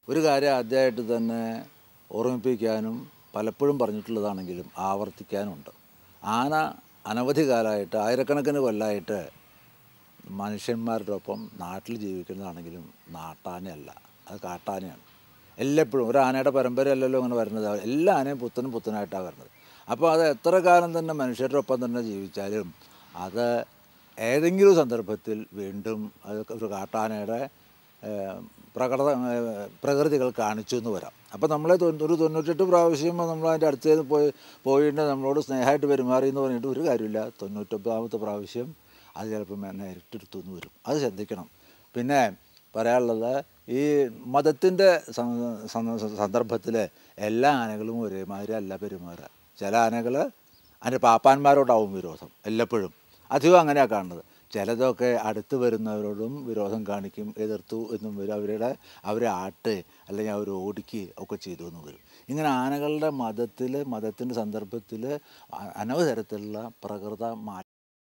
ഒരു കാര്യം ആദ്യമായിട്ട് തന്നെ ഓർമ്മിപ്പിക്കാനും പലപ്പോഴും പറഞ്ഞിട്ടുള്ളതാണെങ്കിലും ആവർത്തിക്കാനുണ്ട് ആന അനവധി കാലമായിട്ട് ആയിരക്കണക്കിന് കൊല്ലമായിട്ട് മനുഷ്യന്മാരുടെ ഒപ്പം നാട്ടിൽ ജീവിക്കുന്നതാണെങ്കിലും നാട്ടാനയല്ല അത് കാട്ടാനയാണ് എല്ലായ്പ്പോഴും ഒരു ആനയുടെ പരമ്പരയല്ലല്ലോ അങ്ങനെ വരുന്നത് എല്ലാ ആനയും പുത്തനും പുത്തനായിട്ടാണ് വരുന്നത് അപ്പോൾ അത് എത്ര കാലം തന്നെ മനുഷ്യരുടെ ഒപ്പം തന്നെ ജീവിച്ചാലും അത് ഏതെങ്കിലും സന്ദർഭത്തിൽ വീണ്ടും അത് ഒരു കാട്ടാനയുടെ ഏഹ്, പ്രകട ഏഹ്, പ്രകൃതികൾ കാണിച്ചു എന്ന് വരാം അപ്പോൾ നമ്മളെ തൊണ്ണൂ- ഒരു തൊണ്ണൂറ്റെട്ട് പ്രാവശ്യം നമ്മൾ അതിൻ്റെ അടുത്ത് നിന്ന് പോയി പോയിട്ട് നമ്മളോട് സ്നേഹമായിട്ട് പെരുമാറി എന്ന് പറഞ്ഞിട്ട് ഒരു കാര്യമില്ല തൊണ്ണൂറ്റൊമ്പതാമത്തെ പ്രാവശ്യം അത് ചിലപ്പോൾ നേരിട്ടെടുത്തു എന്ന് വരും അത് ശ്രദ്ധിക്കണം പിന്നെ പറയാനുള്ളത് ഈ മതത്തിൻ്റെ സന്ദർഭത്തിൽ എല്ലാ ആനകളും ഒരേമാതിരി അല്ല പെരുമാറുക ചില ആനകൾ അതിൻ്റെ പാപ്പാന്മാരോടാവും വിരോധം എല്ലപ്പോഴും അധികം അങ്ങനെയാണ് കാണുന്നത് ചിലതൊക്കെ അടുത്ത് വരുന്നവരോടും വിരോധം കാണിക്കും എതിർത്തു എന്നും വരും അവരുടെ അവരെ ആട്ട് അല്ലെങ്കിൽ അവർ ഓടിക്കുക ഒക്കെ ചെയ്തു എന്ന് വരും ഇങ്ങനെ ആനകളുടെ മതത്തിൽ മതത്തിൻ്റെ സന്ദർഭത്തിൽ അനവധി തരത്തിലുള്ള പ്രകൃത മാറ്റം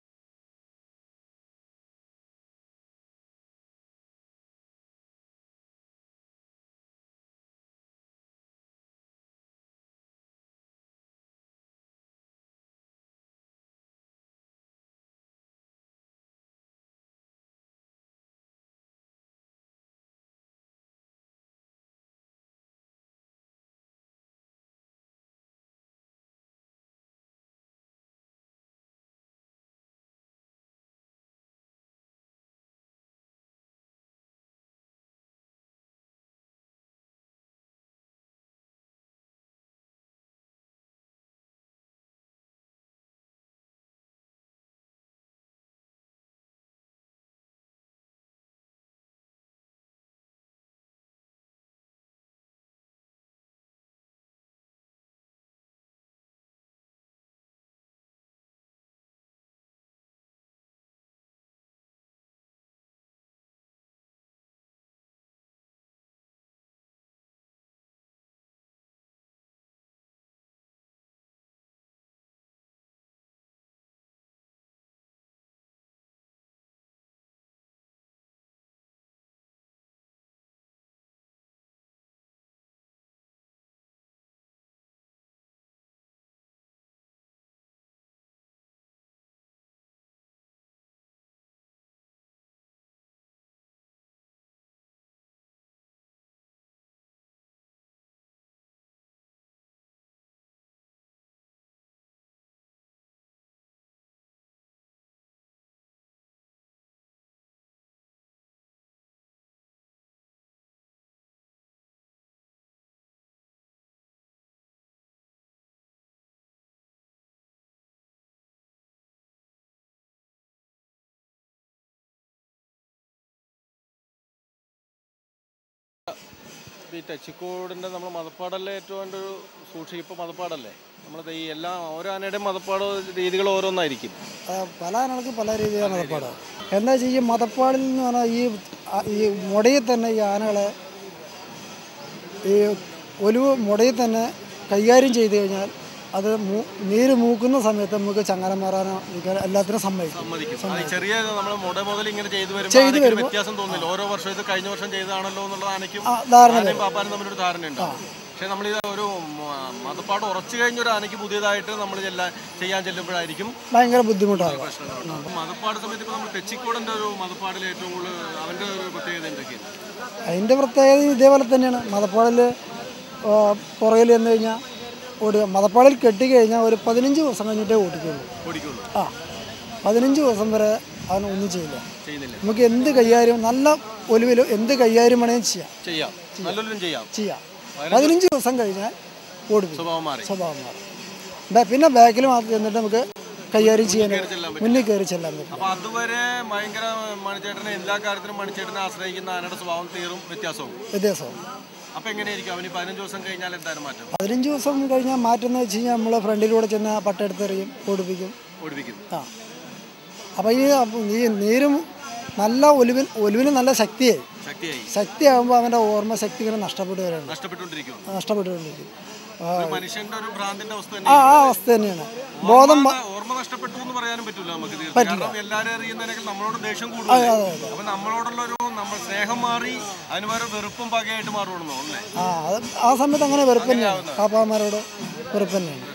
ഈ ടച്ചിക്കോടിൻ്റെ നമ്മൾ മതപ്പാടല്ലേ ഏറ്റവും എൻ്റെ ഒരു സൂക്ഷിക്കും ഇപ്പോൾ മതപ്പാടല്ലേ നമ്മളത് ഈ എല്ലാ ഓരോ ആനയുടെയും മതപ്പാട് രീതികൾ ഓരോന്നായിരിക്കും ആ, പല ആനകൾക്ക് പല രീതിയിലാണ് മതപ്പാട് എന്താ വെച്ചാൽ ഈ മതപ്പാടിൽ എന്ന് പറഞ്ഞാൽ ഈ ആ, ഈ മുടയിൽ തന്നെ ഈ ആനകളെ ഈ ഒലിവ് മുടയിൽ തന്നെ കൈകാര്യം ചെയ്ത് കഴിഞ്ഞാൽ അത് മൂ- നീര് മൂക്കുന്ന സമയത്ത് നമുക്ക് ചങ്ങല മാറാനോ ഇരിക്കാനോ എല്ലാത്തിനും സമ്മതിക്കും സമ്മതിക്കും അത് ഈ ചെറിയ നമ്മൾ മുട മുതൽ ഇങ്ങനെ ചെയ്തു വരുമ്പോൾ ചെയ്തു ആനയ്ക്ക് ഒരു വരുമ്പോൾ- വ്യത്യാസം തോന്നില്ല ഓരോ വർഷം ഇത് കഴിഞ്ഞ വർഷം ചെയ്തതാണല്ലോ എന്നുള്ള ആനയ്ക്കും ആ, ധാരണ ആനയും പാപ്പാനും തമ്മിലൊരു ധാരണയുണ്ട് പക്ഷെ നമ്മൾ ഇത് ഒരു മ- മതപ്പാട് ഉറച്ചു കഴിഞ്ഞ ഒരു ആനയ്ക്ക് പുതിയതായിട്ട് നമ്മൾ ചെല്ലാൻ ചെയ്യാൻ ചെല്ലുമ്പോഴായിരിക്കും ഭയങ്കര ബുദ്ധിമുട്ടാകും പ്രശ്നങ്ങളുണ്ട് അപ്പം മതപ്പാട് സമയത്ത് ഇപ്പോൾ നമ്മൾ തെച്ചിക്കോടിൻ്റെ ഒരു മതപ്പാടിൽ ഏറ്റവും കൂടുതൽ അവൻ്റെ ഒരു പ്രത്യേകത എന്തൊക്കെയാണ് അതിൻ്റെ പ്രത്യേകത ഇതേപോലെ തന്നെയാണ് മതപ്പാടിൽ പുറകിൽ ചെന്ന് കഴിഞ്ഞാൽ ഓടുക മതപ്പാടിൽ കെട്ടിക്കഴിഞ്ഞാൽ ഒരു പതിനഞ്ച് ദിവസം കഴിഞ്ഞിട്ടേ ഓടിക്കുള്ളൂ ഓടിക്കുള്ളൂ ആ പതിനഞ്ച് ദിവസം വരെ അവന് ഒന്നും ചെയ്യില്ല ചെയ്യുന്നില്ല നമുക്ക് എന്ത് കൈകാര്യം നല്ല ഒലിവിൽ എന്ത് കൈകാര്യം വേണമെങ്കിലും ചെയ്യാം ചെയ്യാം നല്ലൊരു ചെയ്യാം ചെയ്യാം പതിനഞ്ച് ദിവസം കഴിഞ്ഞാൽ ഓടിക്കും സ്വഭാവം മാറി സ്വഭാവം മാറും ബാ- പിന്നെ ബാക്കിൽ മാത്രം ചെന്നിട്ട് നമുക്ക് കൈകാര്യം ചെയ്യാൻ ചെല്ലാൻ മുന്നിൽ കയറി ചെല്ലാൻ പറ്റും അപ്പൊ അതുവരെ ഭയങ്കര മണിച്ചേട്ടനെ എല്ലാ കാര്യത്തിനും മണിച്ചേട്ടനെ ആശ്രയിക്കുന്ന ആനയുടെ സ്വഭാവം തീറും വ്യത്യാസവും വ്യത്യാസവും അപ്പൊ എങ്ങനെയായിരിക്കും അവന് പതിനഞ്ച് ദിവസം കഴിഞ്ഞാൽ എന്തായാലും മാറ്റം പതിനഞ്ച് ദിവസം കഴിഞ്ഞാൽ മാറ്റുന്ന വെച്ച് കഴിഞ്ഞാൽ നമ്മൾ ഫ്രണ്ടിലൂടെ ചെന്ന് ആ പട്ടെടുത്തെറിയും ഓടിപ്പിക്കും ഓടിപ്പിക്കും ആ അപ്പോൾ ഈ അപ്പൊ ഈ നീരും നല്ല ഒലിവിൻ ഒലിവിന് നല്ല ശക്തിയായി ശക്തിയായി ശക്തിയാകുമ്പോൾ അവൻ്റെ ഓർമ്മ ശക്തി ഇങ്ങനെ നഷ്ടപ്പെട്ടു വരാണ് നഷ്ടപ്പെട്ടുകൊണ്ടിരിക്കും നഷ്ടപ്പെട്ടുകൊണ്ടിരിക്കും ആ, ഒരു മനുഷ്യന്റെ ഒരു ഭ്രാന്തിന്റെ അവസ്ഥ ആ തന്നെ ആ അവസ്ഥ തന്നെയാണ് ബോധം ഓർമ്മ ഓർമ്മ നഷ്ടപ്പെട്ടു എന്ന് പറയാനും പറ്റില്ല നമുക്ക് തീർച്ചയായും. കാരണം എല്ലാവരും അറിയുന്നതിനേക്കാൾ നമ്മളോട് ദേഷ്യം കൂടുതൽ അപ്പൊ നമ്മളോടുള്ള ഒരു നമ്മൾ സ്നേഹം മാറി അതിന് പകരം വെറുപ്പും പകയായിട്ട് മാറുകയാണെന്നോ അല്ലേ ആ അത് ആ സമയത്ത് അങ്ങനെ വെറുപ്പ് തന്നെയാണ് പാപ്പാമാരോട് വെറുപ്പ് തന്നെയാണ്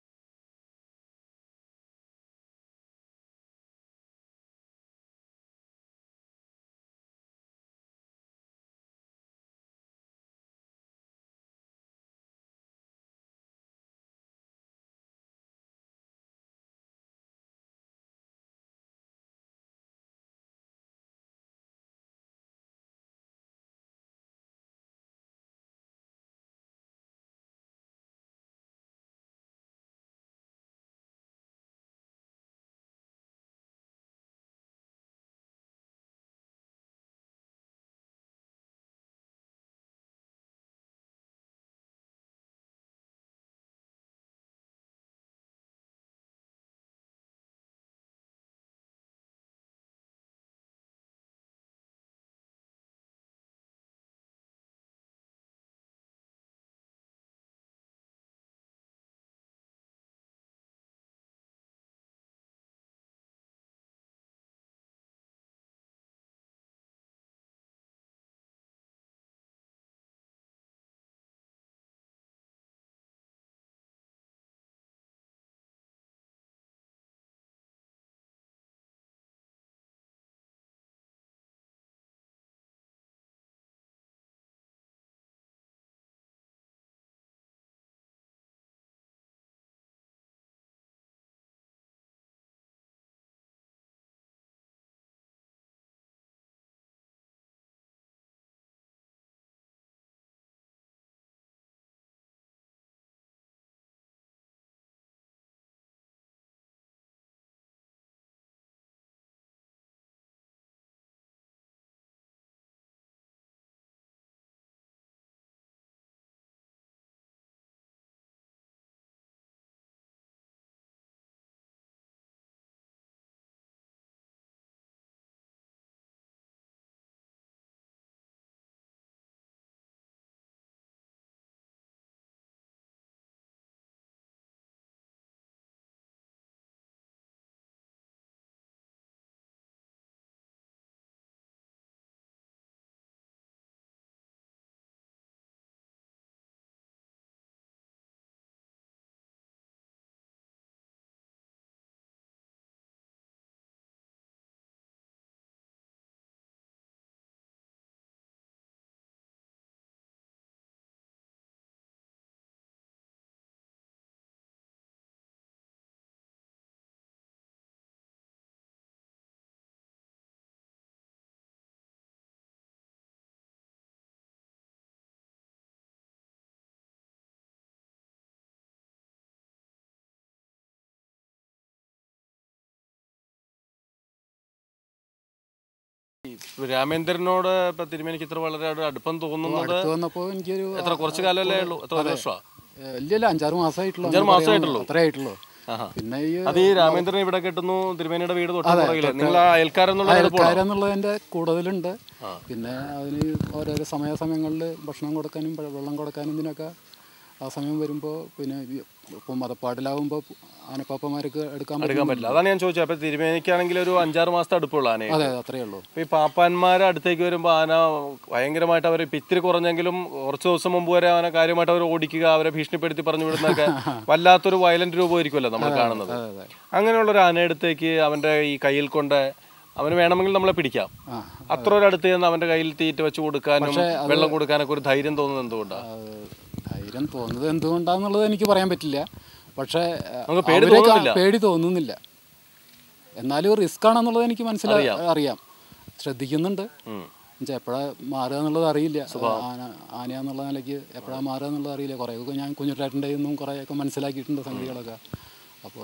രാമേന്ദ്രനോട് ഇപ്പൊ തിരുമേനിക്ക് ഇത്ര വളരെ ഒരു അടുപ്പം തോന്നുന്നത് അടുത്ത് വന്നപ്പോൾ എനിക്കൊരു എത്ര കുറച്ച് കാലമല്ലേ ഉള്ളൂ എത്ര ഒരു വർഷമാണ് ഏഹ് ഇല്ല ഇല്ല അഞ്ചാറ് മാസമായിട്ടുള്ളൂ അഞ്ചാറ് അങ്ങനെ മാസമായിട്ടുള്ളൂ. പറയാൻ- അത്രേ ആയിട്ടുള്ളൂ ആഹാ. പിന്നെ ഈ അത് ഈ രാമേന്ദ്രൻ ഇവിടെ കെട്ടുന്നു തിരുമേനിയുടെ വീട് തൊട്ട് പുറകില് നിങ്ങൾ ആ അയൽക്കാരെന്നുള്ള എളുപ്പമാണോ അയൽക്കാരെന്നുള്ളതിൻ്റെ കൂടുതലുണ്ട് പിന്നെ അതിന് ഓരോരോ സമയാസമയങ്ങളിൽ ഭക്ഷണം കൊടുക്കാനും പ- വെള്ളം കൊടുക്കാനും ഇതിനൊക്കെ ആ സമയം വരുമ്പോൾ പിന്നെ ഇപ്പോൾ മതപ്പാടിലാവുമ്പോൾ ആനപ്പാപ്പന്മാർക്ക് എടുക്കാൻ എടുക്കാൻ പറ്റും പറ്റില്ല അതാണ് ഞാൻ ചോദിച്ചത് അപ്പൊ തിരുമേനിക്കാണെങ്കിൽ ഒരു അഞ്ചാറ് മാസത്തെ അടുപ്പുള്ള ആനയെ അതെ അത്രേ ഉള്ളൂ ഇപ്പൊ ഈ പാപ്പാന്മാരെ അടുത്തേക്ക് വരുമ്പോൾ ആന ഭയങ്കരമായിട്ട് അവർ ഇത്തിരി കുറഞ്ഞെങ്കിലും കുറച്ച് ദിവസം മുമ്പ് വരെ ആന കാര്യമായിട്ട് അവർ ഓടിക്കുക അവരെ ഭീഷണിപ്പെടുത്തി പറഞ്ഞു വിടുന്നൊക്കെ വല്ലാത്തൊരു വയലന്റ് രൂപമായിരിക്കുമല്ലോ നമ്മൾ കാണുന്നത് അതെ അതെ അങ്ങനെയുള്ള ഒരു ആനയടുത്തേക്ക് അവന്റെ ഈ കയ്യിൽ കൊണ്ട് അവന് വേണമെങ്കിൽ നമ്മളെ പിടിക്കാം ആ അത്ര ഒരു അടുത്ത് ചെന്ന് അവന്റെ കയ്യിൽ തീറ്റ വെച്ച് കൊടുക്കാനും വെള്ളം കൊടുക്കാനൊക്കെ ഒരു ധൈര്യം തോന്നുന്നത് എന്തുകൊണ്ടാണ് അത് ധൈര്യം തോന്നുന്നത് എന്തുകൊണ്ടാന്നുള്ളത് എനിക്ക് പറയാൻ പറ്റില്ല പക്ഷേ നമുക്ക് പേടി അവരെ കാ- തോന്നുന്നില്ല. പേടി തോന്നുന്നില്ല എന്നാലും റിസ്ക് ആണെന്നുള്ളത് എനിക്ക് മനസ്സിലായി അറിയാം ശ്രദ്ധിക്കുന്നുണ്ട് എന്നുവെച്ചാൽ എപ്പോഴാ മാറുക എന്നുള്ളത് അറിയില്ല ആന ആനയാന്നുള്ള നിലയ്ക്ക് എപ്പോഴാ മാറുക എന്നുള്ളത് അറിയില്ല കുറേയൊക്കെ ഞാൻ കുഞ്ഞുട്ടാട്ടിൻ്റെ നിന്നും കുറേയൊക്കെ മനസ്സിലാക്കിയിട്ടുണ്ട് സംഗതികളൊക്കെ അപ്പോൾ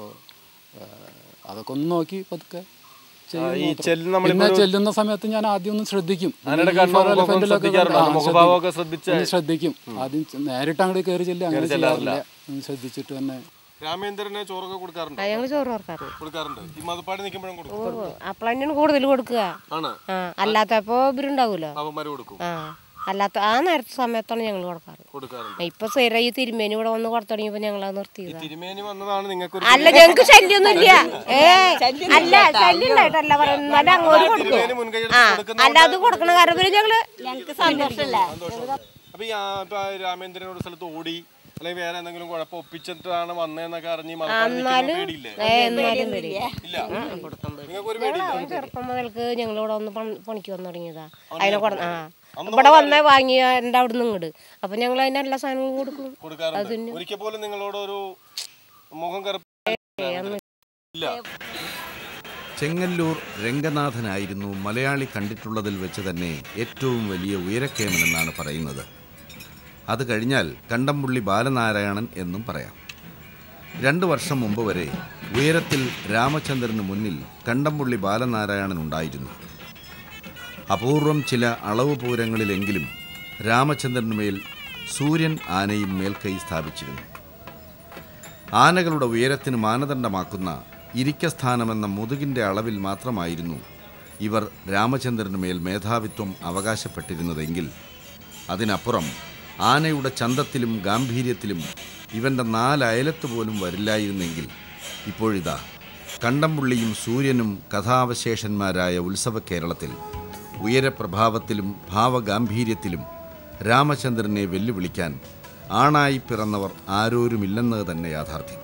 അതൊക്കെ ഒന്ന് നോക്കി പതുക്കെ ചെയ്യും ഈ മാത്രം. ചെല്ല് നമ്മളിപ്പോ പിന്നെ ചെല്ലുന്ന സമയത്ത് ഞാൻ ആദ്യം ഒന്ന് ശ്രദ്ധിക്കും ആനയുടെ ഈ കണ്ണും ഫോർ മുഖവും എലഫന്റിലൊക്കെ ശ്രദ്ധിക്കാറുണ്ടോ? ആ, മുഖഭാവമൊക്കെ ശ്രദ്ധിക്കും. ശ്രദ്ധിച്ച് ഒന്ന് ശ്രദ്ധിക്കും ആദ്യം ചെ- നേരിട്ട് അങ്ങോട്ട് കയറി ചെല്ലുക അങ്ങനെ ചെയ്യാറില്ല ഒന്ന് ശ്രദ്ധിച്ചിട്ട് തന്നെ രാമേന്ദ്രന് ചോറൊക്കെ കൊടുക്കാറുണ്ട് ഞങ്ങൾ ചോറ് ഓർക്കാറുണ്ട് കൊടുക്കാറുണ്ട് ഈ മതപ്പാടി നിൽക്കുമ്പോഴും കൊടുക്കും അപ്പോൾ തന്നെയാണ് കൂടുതൽ കൊടുക്കുക ആണ് ആ അല്ലാത്തപ്പോൾ ഇവരുണ്ടാവൂലോ പാപ്പന്മാര് കൊടുക്കും ആ അല്ലാത്ത ആ നേരത്തെ സമയത്താണ് ഞങ്ങൾ കൊടുക്കാറ് കൊടുക്കാറുണ്ട് ഇപ്പൊ സ്ഥിരം ഈ തിരുമേനി ഇവിടെ വന്ന് കൊടുത്തു തുടങ്ങിയപ്പോ ഞങ്ങൾ അത് നിർത്തിയതാ തിരുമേനി വന്നതാണ് നിങ്ങൾക്ക് അല്ല ഞങ്ങക്ക് ശല്യൊന്നുമില്ല ഏ അല്ല ശല്യം ഉണ്ടായിട്ടല്ല പറയുന്നത് എന്നാലും അങ്ങോട്ട് കൊടുക്കും മുൻകൈ ആ അല്ല അത് കൊടുക്കണ കാരണം പിന്നെ ഞങ്ങള് ഞങ്ങൾക്ക് സന്തോഷമല്ല അപ്പൊ ഈ ആ- ഇപ്പൊ ആ രാമേന്ദ്രൻ ഒരു സ്ഥലത്ത് ഓടി അല്ലെങ്കിൽ വേറെ എന്തെങ്കിലും കുഴപ്പം ഒപ്പിച്ചിട്ടാണ് വന്നതെന്നൊക്കെ അറിഞ്ഞ് മലപ്പാട് നിൽക്കുമ്പോ പേടിയില്ലേ ഏ എന്നാലും പേടിയില്ല ഇല്ല നിങ്ങൾക്ക് ഒരു പേടിയില്ല അവൻ ചെറുപ്പം മുതൽക്ക് ഞങ്ങൾ ഇവിടെ വന്ന് പണി- പണിക്ക് വന്നു തുടങ്ങിയതാ അതിനെ കൊടു ആ ഇവിടെ വന്നേ വാങ്ങിയ എൻ്റെ അവിടെ നിന്ന് ഇങ്ങോട്ട് അപ്പൊ ഞങ്ങൾ അതിന് എല്ലാ സാധനങ്ങളും കൊടുക്കും കൊടുക്കാറുണ്ട് ഒരിക്കൽ പോലും നിങ്ങളോട് ഒരു മുഖം കറുപ്പ് ഇല്ല ചെങ്ങല്ലൂർ രംഗനാഥനായിരുന്നു മലയാളി കണ്ടിട്ടുള്ളതിൽ വെച്ച് തന്നെ ഏറ്റവും വലിയ ഉയരക്കേമനെന്നാണ് പറയുന്നത് അത് കഴിഞ്ഞാൽ കണ്ടംപുള്ളി ബാലനാരായണൻ എന്നും പറയാം രണ്ട് വർഷം മുമ്പ് വരെ ഉയരത്തിൽ രാമചന്ദ്രന് മുന്നിൽ കണ്ടംപുള്ളി ബാലനാരായണൻ ഉണ്ടായിരുന്നു അപൂർവം ചില അളവ് പൂരങ്ങളിലെങ്കിലും രാമചന്ദ്രനുമേൽ സൂര്യൻ ആനയും മേൽക്കൈ സ്ഥാപിച്ചിരുന്നു ആനകളുടെ ഉയരത്തിന് മാനദണ്ഡമാക്കുന്ന ഇരിക്കസ്ഥാനമെന്ന മുതുകിൻ്റെ അളവിൽ മാത്രമായിരുന്നു ഇവർ രാമചന്ദ്രന് മേൽ മേധാവിത്വം അവകാശപ്പെട്ടിരുന്നതെങ്കിൽ അതിനപ്പുറം ആനയുടെ ചന്തത്തിലും ഗാംഭീര്യത്തിലും ഇവൻ്റെ നാലയലത്ത് പോലും വരില്ലായിരുന്നെങ്കിൽ ഇപ്പോഴിതാ കണ്ടംപുള്ളിയും സൂര്യനും കഥാവശേഷന്മാരായ ഉത്സവ കേരളത്തിൽ ഉയരപ്രഭാവത്തിലും ഭാവഗാംഭീര്യത്തിലും രാമചന്ദ്രനെ വെല്ലുവിളിക്കാൻ ആണായി പിറന്നവർ ആരോരുമില്ലെന്നത് തന്നെ യാഥാർത്ഥ്യം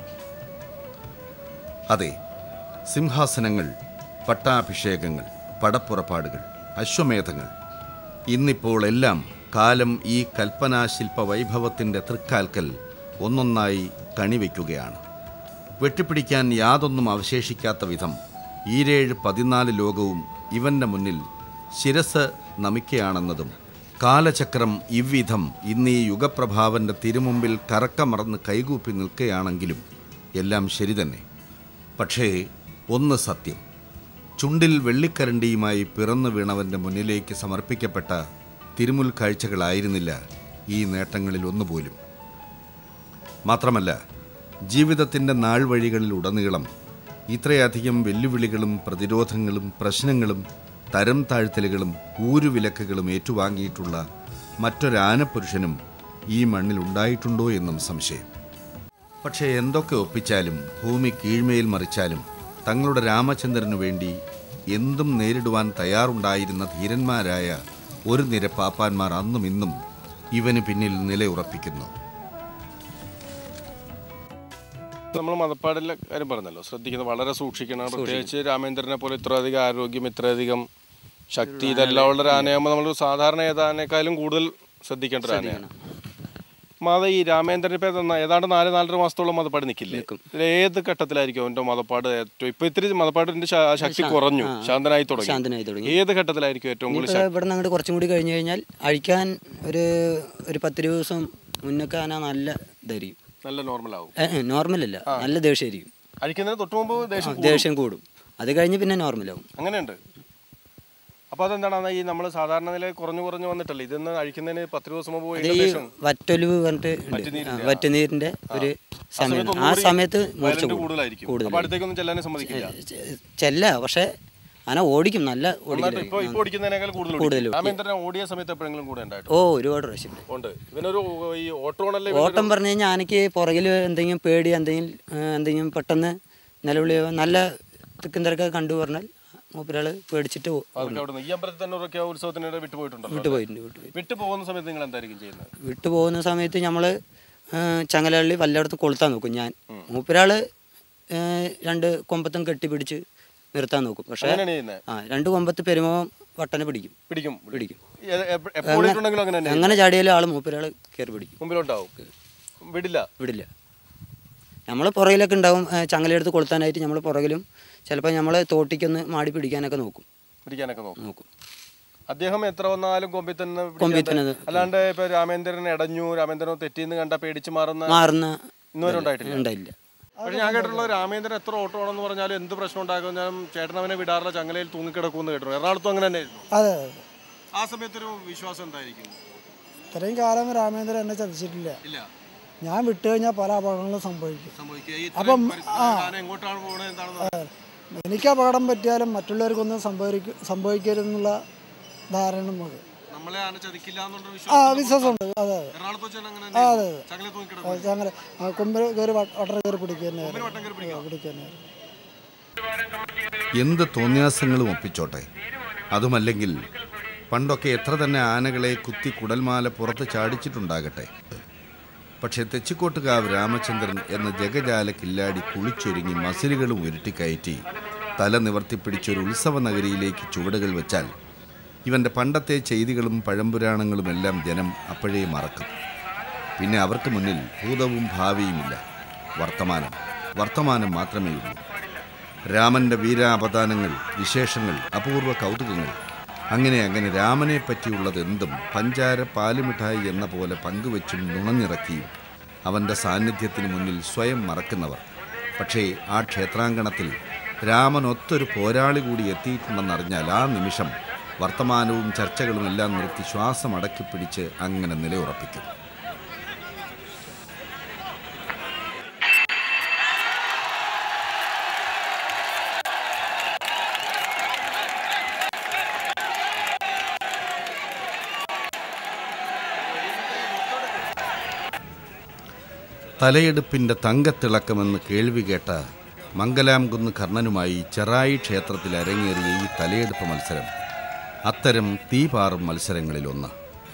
അതെ സിംഹാസനങ്ങൾ പട്ടാഭിഷേകങ്ങൾ പടപ്പുറപ്പാടുകൾ അശ്വമേധങ്ങൾ ഇന്നിപ്പോൾ എല്ലാം കാലം ഈ കൽപ്പനാശില്പ വൈഭവത്തിൻ്റെ തൃക്കാൽക്കൽ ഒന്നൊന്നായി കണിവയ്ക്കുകയാണ് വെട്ടിപ്പിടിക്കാൻ യാതൊന്നും അവശേഷിക്കാത്ത വിധം ഈരേഴ് പതിനാല് ലോകവും ഇവൻ്റെ മുന്നിൽ ശിരസ് നമിക്കുകയാണെന്നതും കാലചക്രം ഇவ்விധം ഇന്ന് ഈ യുഗപ്രഭാവൻ്റെ തിരുമുമ്പിൽ കറക്കമറന്ന് കൈകൂപ്പി നിൽക്കുകയാണെങ്കിലും എല്ലാം ശരി തന്നെ പക്ഷേ ഒന്ന് സത്യം ചുണ്ടിൽ വെള്ളിക്കരണ്ടിയുമായി പിറന്നു വീണവൻ്റെ മുന്നിലേക്ക് സമർപ്പിക്കപ്പെട്ട തിരുമുൽ കാഴ്ചകളായിരുന്നില്ല ഈ നേട്ടങ്ങളിൽ ഒന്നുപോലും മാത്രമല്ല ജീവിതത്തിൻ്റെ നാൾവഴികളിൽ ഉടനീളം ഇത്രയധികം വെല്ലുവിളികളും പ്രതിരോധങ്ങളും പ്രശ്നങ്ങളും തരം താഴ്ത്തലുകളും ഊരുവിലക്കുകളും ഏറ്റുവാങ്ങിയിട്ടുള്ള മറ്റൊരാനപുരുഷനും ഈ മണ്ണിൽ ഉണ്ടായിട്ടുണ്ടോ എന്നും സംശയം പക്ഷേ എന്തൊക്കെ ഒപ്പിച്ചാലും ഭൂമി കീഴ്മേൽ മറിച്ചാലും തങ്ങളുടെ രാമചന്ദ്രനു വേണ്ടി എന്തും നേരിടുവാൻ തയ്യാറുണ്ടായിരുന്ന ധീരന്മാരായ ഒരു നിര പാപ്പാന്മാർ അന്നും ഇന്നും ഇവന് പിന്നിൽ നിലയുറപ്പിക്കുന്നു നമ്മൾ മതപ്പാടിലെ കാര്യം പറഞ്ഞല്ലോ ശ്രദ്ധിക്കുന്നത് വളരെ സൂക്ഷിക്കണം പ്രത്യേകിച്ച് രാമേന്ദ്രനെ പോലെ ഇത്രയധികം ആരോഗ്യം ഇത്രയധികം ശക്തി ഇതെല്ലാം ഉള്ള ഒരു ആനയാകുമ്പോൾ നമ്മൾ സാധാരണ ഏതാനേക്കാളും കൂടുതൽ ശ്രദ്ധിക്കേണ്ട ഒരു ആനയാണ് മത ഈ രാമേന്ദ്രൻ ഇപ്പൊ ഏതാ- ഏതാണ്ട് നാല് നാലര മാസത്തോളം മതപ്പാട് നിൽക്കില്ലേ ഇതിൽ ഏത് ഘട്ടത്തിലായിരിക്കും അവന്റെ മതപ്പാട് ഏറ്റവും ഇപ്പൊ ഇത്തിരി മതപ്പാടിന്റെ ശ- ശക്തി കുറഞ്ഞു ശാന്തനായി തുടങ്ങി ശാന്തനായി തുടങ്ങി ഏത് ഘട്ടത്തിലായിരിക്കും ഏറ്റവും കൂടുതൽ ഇനിയിപ്പോൾ ഇവിടെ നിന്ന് അങ്ങോട്ട് കുറച്ചും കൂടി കഴിഞ്ഞ് കഴിഞ്ഞാൽ അഴിക്കാൻ ഒരു ഒരു പത്തിരുപത് ദിവസം മുന്നൊക്കെ ആന നല്ല ഇതായിരിക്കും നല്ല നോർമൽ ആവും നോർമൽ അല്ല നല്ല ദേഷ്യമായിരിക്കും അഴിക്കുന്നതിന് തൊട്ട് മുമ്പ് ദേഷ്യം കൂടും. ദേഷ്യം കൂടും അത് കഴിഞ്ഞ് പിന്നെ നോർമലാവും അങ്ങനെയുണ്ട് അപ്പൊ അതെന്താണ് ഈ നമ്മൾ സാധാരണ നില കുറഞ്ഞു കുറഞ്ഞു വന്നിട്ടല്ലേ ഇതൊന്ന് അഴിക്കുന്നതിന് പത്ത് ദിവസം മുമ്പ് അത് ഈ ഏകദേശം വറ്റൊലിവ് പറഞ്ഞിട്ട് ഉണ്ട് ആ, വറ്റുനീരിന്റെ ഒരു സമയം ആ ഒന്നുകൂടി സമയത്ത് മൂർച്ച violent കൂടും കൂടുതലായിരിക്കും കൂടുതൽ അപ്പൊ അടുത്തേക്കൊന്നും ചെല്ലാനും സമ്മതിക്കില്ല ചെ- ചെല്ല പക്ഷെ ആന ഓടിക്കും നല്ല നന്നായിട്ട് ഓടിക്കും ഇപ്പൊ ഇപ്പൊ ഓടിക്കുന്നതിനേക്കാൾ കൂടുതൽ കൂടുതൽ ഓടിക്കും. രാമേന്ദ്രൻ ഓടിയ സമയത്ത് എപ്പോഴെങ്കിലും കൂടെ ഉണ്ടായിട്ടോ ഓ ഒരുപാട് പ്രാവശ്യം ഉണ്ട് ഇവനൊരു ഈ ഓട്ടോണല്ലേ ഓട്ടം പറഞ്ഞു കഴിഞ്ഞാൽ ആനയ്ക്ക് പുറകിൽ എന്തെങ്കിലും പേടി എന്തെങ്കിലും ആ, എന്തെങ്കിലും പെട്ടെന്ന് നിലവിളി നല്ല തിക്കും തിരക്കൊക്കെ കണ്ടു പറഞ്ഞാൽ മൂപ്പരാള് പേടിച്ചിട്ട് പോ- അവർക്ക് അവിടെ ഈ അമ്പലത്തിൽ തന്നെ ഒരു ഉത്സവത്തിനിടെ വിട്ടുപോയിട്ടുണ്ടല്ലോ വിട്ടു പോയിട്ടുണ്ട് വിട്ടു പോയി വിട്ടു പോകുന്ന സമയത്ത് നിങ്ങൾ എന്തായിരിക്കും ചെയ്യുന്നത് വിട്ടു പോകുന്ന സമയത്ത് നമ്മൾ ചങ്ങലള്ളി വല്ലയിടത്തും കൊളുത്താൻ നോക്കും ഞാൻ മൂപ്പരാള് ആ, രണ്ട് കൊമ്പത്തും കെട്ടിപ്പിടിച്ച് നിർത്താൻ നോക്കും പക്ഷേ അങ്ങനെയാണ് ചെയ്യുന്നത് ആ രണ്ട് കൊമ്പത്ത് പെരുമോ വട്ടനെ പിടിക്കും പിടിക്കും പിടിക്കും എ- എപ്പ- എപ്പോ ഓടിയിട്ടുണ്ടെങ്കിലും അങ്ങനെ തന്നെ എങ്ങനെ ചാടിയാലും ആൾ മൂപ്പരാൾ കയറി പിടിക്കും മുമ്പിലുണ്ടാവും വിടില്ല വിടില്ല നമ്മൾ പുറകിലൊക്കെ ഉണ്ടാവും ആ, ചങ്ങലയെടുത്ത് കൊളുത്താനായിട്ട് നമ്മൾ പുറകിലും ചിലപ്പോൾ നമ്മൾ തോട്ടിക്കൊന്ന് മാടി പിടിക്കാനൊക്കെ നോക്കും പിടിക്കാനൊക്കെ നോക്കും നോക്കും അദ്ദേഹം എത്ര വന്നാലും കൊമ്പി തന്നെ കൊമ്പിൽ പിടിക്കാതെ- തന്നെ നി- അല്ലാണ്ട് ഇപ്പൊ രാമേന്ദ്രൻ ഇടഞ്ഞു രാമേന്ദ്രൻ തെറ്റിന്ന് കണ്ട പേടിച്ച് മാറുന്ന മാറുന്ന ഇന്നുവരെ ഉണ്ടായിട്ടില്ല ഉണ്ടായില്ല പക്ഷെ ഞാൻ കേട്ടിട്ടുള്ള രാമേന്ദ്രൻ എത്ര ഓട്ടോ ആണെന്ന് പറഞ്ഞാലും എന്ത് പ്രശ്നം ഉണ്ടാകുന്നാലും ചേട്ടൻ അവനെ വിടാറില്ല ചങ്ങലയിൽ തൂങ്ങിക്കിടക്കുമെന്ന് കേട്ടു എറണാകുളത്തും അങ്ങനെ തന്നെയായിരുന്നു അതെ അതെ ആ സമയത്തൊരു വിശ്വാസം എന്തായിരിക്കും ഇത്രയും കാലം രാമേന്ദ്രൻ എന്നെ ചതിച്ചിട്ടില്ല ഇല്ല ഞാൻ വിട്ടു കഴിഞ്ഞാൽ പല അപകടങ്ങളും സംഭവിക്കും സംഭവിക്കുക ഈ അപ്പം, ഇത്രയും പരിസ്ഥിതി താനെ എങ്ങോട്ടാണ് പോകുന്നത് എന്താണെന്ന് എനിക്ക് അപകടം പറ്റിയാലും മറ്റുള്ളവർക്കൊന്നും സംഭവിക്കും സംഭവിക്കരുതെന്നുള്ള ധാരണ നമുക്ക് നമ്മളെ ആന ചതിക്കില്ല എന്നുള്ളൊരു ആ വിശ്വാസം വിശ്വാസമുണ്ട് അതെ അതെ എറണാകുളത്ത് വെച്ചാൽ അങ്ങനെ ആ, അതെ, തന്നെയായിരുന്നു. ചങ്ങല തൂങ്ങിക്കിടക്കും ആ, അങ്ങനെ ആ, കൊമ്പിൽ കയറി വട്ട- വട്ടം കയറി പിടിക്കുക തന്നെ വട്ടം കയറി പിടിക്കാം. പിടിക്കുക തന്നെ എന്ത് തോന്നിയാസങ്ങളും ഒപ്പിച്ചോട്ടെ അതുമല്ലെങ്കിൽ പണ്ടൊക്കെ എത്ര തന്നെ ആനകളെ കുത്തി കുടൽമാല പുറത്ത് ചാടിച്ചിട്ടുണ്ടാകട്ടെ പക്ഷേ തെച്ചിക്കോട്ടുകാവ് രാമചന്ദ്രൻ എന്ന ജഗജാല കില്ലാടി കുളിച്ചൊരുങ്ങി മസിലുകളും ഉരുട്ടിക്കയറ്റി തല നിവർത്തിപ്പിടിച്ചൊരു ഉത്സവ നഗരിയിലേക്ക് ചുവടുകൾ വെച്ചാൽ ഇവൻ്റെ പണ്ടത്തെ ചെയ്തികളും പഴംപുരാണങ്ങളും എല്ലാം ജനം അപ്പോഴേ മറക്കും പിന്നെ അവർക്ക് മുന്നിൽ ഭൂതവും ഭാവിയുമില്ല വർത്തമാനം വർത്തമാനം മാത്രമേ ഉള്ളൂ രാമന്റെ വീരാപദാനങ്ങൾ വിശേഷങ്ങൾ അപൂർവ കൗതുകങ്ങൾ അങ്ങനെ അങ്ങനെ രാമനെ പറ്റിയുള്ളത് എന്തും പഞ്ചാര പാലുമിഠായി എന്ന പോലെ പങ്കുവച്ചും നുണഞ്ഞിറക്കിയും അവൻ്റെ സാന്നിധ്യത്തിന് മുന്നിൽ സ്വയം മറക്കുന്നവർ പക്ഷേ ആ ക്ഷേത്രാങ്കണത്തിൽ രാമൻ ഒത്തൊരു പോരാളി കൂടി എത്തിയിട്ടുണ്ടെന്നറിഞ്ഞാൽ ആ നിമിഷം വർത്തമാനവും ചർച്ചകളും എല്ലാം നിർത്തി ശ്വാസം അടക്കിപ്പിടിച്ച് അങ്ങനെ നിലയുറപ്പിക്കും തലയെടുപ്പിൻ്റെ തങ്കത്തിളക്കമെന്ന് കേൾവി കേട്ട മംഗലാംകുന്ന് കർണനുമായി ചെറായി ക്ഷേത്രത്തിൽ അരങ്ങേറിയ ഈ തലയെടുപ്പ് മത്സരം അത്തരം തീപാറും മത്സരങ്ങളിലൊന്ന്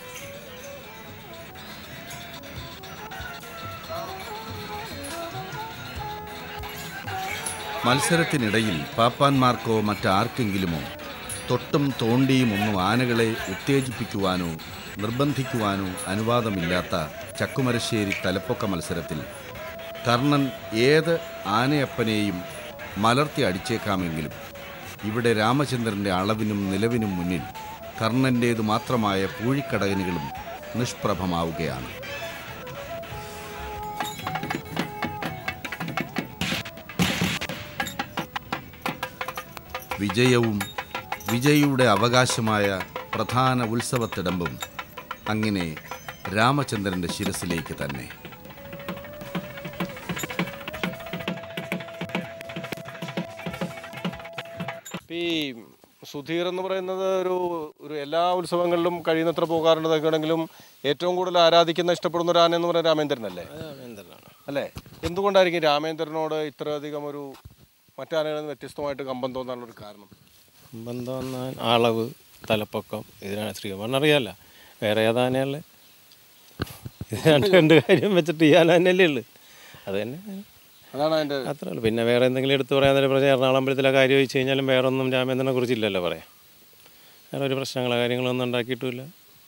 മത്സരത്തിനിടയിൽ പാപ്പാന്മാർക്കോ മറ്റാർക്കെങ്കിലുമോ തൊട്ടും തോണ്ടിയും ഒന്നും ആനകളെ ഉത്തേജിപ്പിക്കുവാനോ നിർബന്ധിക്കുവാനോ അനുവാദമില്ലാത്ത ചക്കുമരശ്ശേരി തലപ്പൊക്ക മത്സരത്തിൽ കർണൻ ഏത് ആനയപ്പനെയും മലർത്തി അടിച്ചേക്കാമെങ്കിലും ഇവിടെ രാമചന്ദ്രൻ്റെ അളവിനും നിലവിനും മുന്നിൽ കർണൻ്റേതു മാത്രമായ പൂഴിക്കടകനുകളും നിഷ്പ്രഭമാവുകയാണ് വിജയവും വിജയിയുടെ അവകാശമായ പ്രധാന ഉത്സവത്തിടമ്പും അങ്ങനെ രാമചന്ദ്രൻ്റെ ശിരസിലേക്ക് തന്നെ ഇപ്പൊ ഈ സുധീർ എന്ന് പറയുന്നത് ഒരു ഒരു എല്ലാ ഉത്സവങ്ങളിലും കഴിയുന്നത്ര പോകാറുണ്ട് ആണെങ്കിലും ഏറ്റവും കൂടുതൽ ആരാധിക്കുന്ന ഇഷ്ടപ്പെടുന്ന ഒരു ആന എന്ന് പറയുന്നത് രാമേന്ദ്രനല്ലേ അല്ലേ എന്തുകൊണ്ടായിരിക്കും രാമേന്ദ്രനോട് ഇത്രയധികം ഒരു മറ്റാനകളിൽ നിന്ന് വ്യത്യസ്തമായിട്ട് കമ്പം തോന്നാനുള്ള ഒരു കാരണം ബന്ധം വന്നാൽ അളവ് തലപ്പൊക്കം ഇതിനാണ് ശ്രീകുമാരൻ അറിയാമല്ല വേറെ ഏതാനയല്ലേ ഇത് രണ്ട് രണ്ട് കാര്യം വെച്ചിട്ട് ഈ ആന തന്നെയല്ലേ ഉള്ളു അത് തന്നെ അതാണ് അതിന്റെ അത്രേ ഉള്ളൂ പിന്നെ വേറെ എന്തെങ്കിലും എടുത്ത് പറയാൻ നേരം പറഞ്ഞാൽ എറണാകുളം അമ്പലത്തിലെ കാര്യം ചോദിച്ചു കഴിഞ്ഞാലും വേറെ ഒന്നും രാമേന്ദ്രനെ കുറിച്ചില്ലല്ലോ പറയാം വേറെ ഒരു പ്രശ്നങ്ങളോ കാര്യങ്ങളോ ഒന്നും ഉണ്ടാക്കിയിട്ടുമില്ല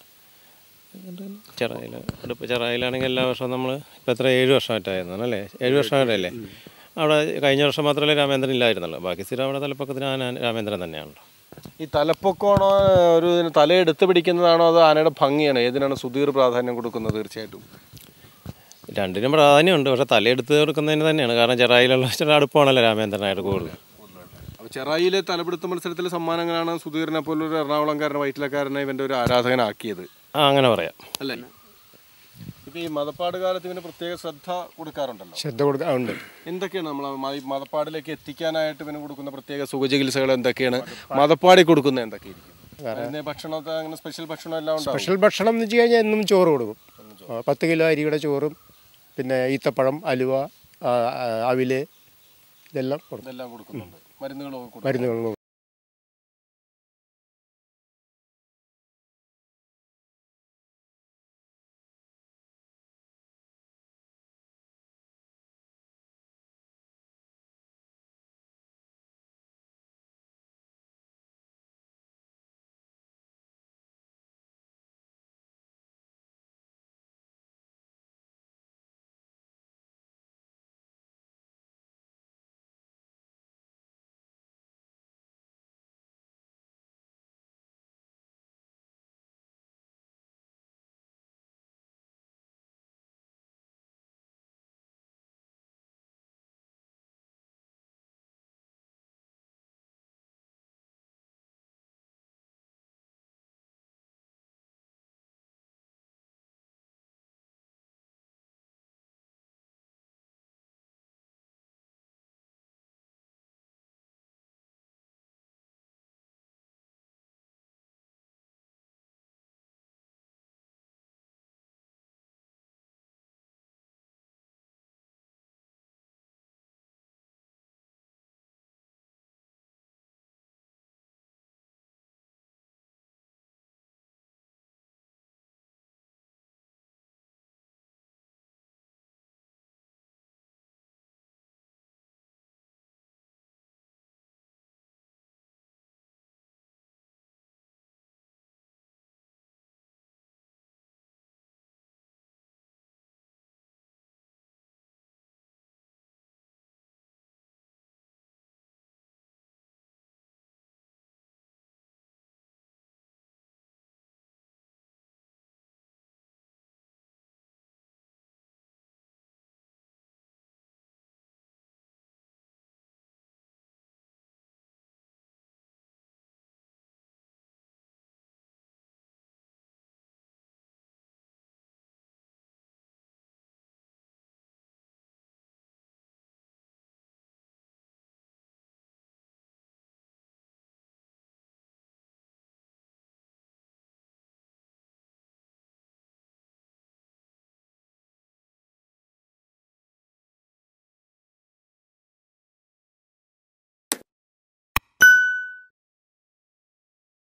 ചെറായിൽ അടുപ്പ് ചെറായിലാണെങ്കിൽ എല്ലാ വർഷവും നമ്മൾ ഇപ്പോൾ എത്ര ഏഴ് വർഷമായിട്ടായിരുന്നു അല്ലേ ഏഴ് വർഷമായിട്ടല്ലേ അവിടെ കഴിഞ്ഞ വർഷം മാത്രമല്ലേ രാമേന്ദ്രൻ ഇല്ലായിരുന്നല്ലോ ബാക്കി സ്ഥിരം അവിടെ തലപ്പക്കത്തിന് ആന രാമേന്ദ്രൻ തന്നെയാണല്ലോ ഈ തലപ്പൊക്കമാണോ ഒരു ഇതിന് തലയെടുത്ത് പിടിക്കുന്നതാണോ അതോ ആനയുടെ ഭംഗിയാണ് ഏതിനാണ് സുധീർ പ്രാധാന്യം കൊടുക്കുന്നത് തീർച്ചയായിട്ടും രണ്ടിനും പ്രാധാന്യമുണ്ട് പക്ഷെ തലയെടുത്ത് കൊടുക്കുന്നതിന് തന്നെയാണ് കാരണം ചെറായിലുള്ള ചില അടുപ്പമാണല്ലോ രാമേന്ദ്രനായിട്ട് കൂടുതൽ അപ്പോൾ ചെറായിലെ തലപിടുത്ത മത്സരത്തിലെ സമ്മാനങ്ങളാണ് സുധീറിനെ പോലെ ഒരു എറണാകുളംകാരനെ വയറ്റിലക്കാരനെ ഇവന്റെ ഒരു ആരാധകനാക്കിയത് ആ അങ്ങനെ പറയാം അല്ലേ ഇപ്പൊ ഈ മതപ്പാട് കാലത്ത് ഇവന് പ്രത്യേക ശ്രദ്ധ കൊടുക്കാറുണ്ടല്ലോ ശ്രദ്ധ കൊടുക്കാറുണ്ട് എന്തൊക്കെയാണ് നമ്മൾ ഈ മതപ്പാടിലേക്ക് എത്തിക്കാനായിട്ട് ഇവന് കൊടുക്കുന്ന പ്രത്യേക സുഖചികിത്സകൾ എന്തൊക്കെയാണ് മതപ്പാടി കൊടുക്കുന്ന എന്തൊക്കെയായിരിക്കും അതിന് ഭക്ഷണമൊക്കെ അങ്ങനെ സ്പെഷ്യൽ ഭക്ഷണം എല്ലാം ഉണ്ടാവും സ്പെഷ്യൽ ഭക്ഷണം എന്ന് വെച്ച് കഴിഞ്ഞാൽ എന്നും ചോറ് കൊടുക്കും ആ, പത്ത് കിലോ അരിയുടെ ചോറും പിന്നെ ഈത്തപ്പഴം അലുവ ആ, ആ, അവില് ഇതെല്ലാം കൊടുക്കും ഇതെല്ലാം കൊടുക്കുന്നുണ്ട് മരുന്നുകളൊക്കെ കൊടുക്കും മരുന്നുകൾ